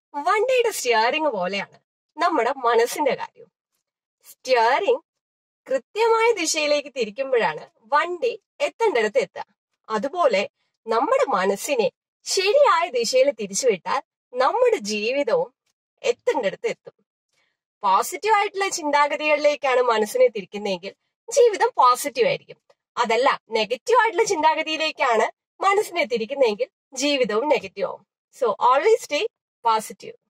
വണ്ടിയുടെ സ്റ്റിയറിംഗ് പോലെയാണ് നമ്മുടെ മനസ്സിന്റെ കാര്യം സ്റ്റിയറിംഗ് കൃത്യമായ ദിശയിലേക്ക് തിരിക്കുമ്പോഴാണ് വണ്ടി എത്തേണ്ടടുത്ത് എത്തുക അതുപോലെ നമ്മുടെ മനസ്സിനെ ശരിയായ ദിശയിൽ തിരിച്ചുവിട്ടാൽ നമ്മുടെ ജീവിതവും എത്തേണ്ടടുത്ത് എത്തും പോസിറ്റീവ് ആയിട്ടുള്ള ചിന്താഗതികളിലേക്കാണ് മനസ്സിനെ തിരിക്കുന്നതെങ്കിൽ ജീവിതം പോസിറ്റീവ് ആയിരിക്കും അതല്ല നെഗറ്റീവ് ആയിട്ടുള്ള ചിന്താഗതിയിലേക്കാണ് മനസ്സിനെ തിരിക്കുന്നതെങ്കിൽ ജീവിതവും നെഗറ്റീവ് ആവും സോ ഓൾവേസ് സ്റ്റേ പോസിറ്റീവ്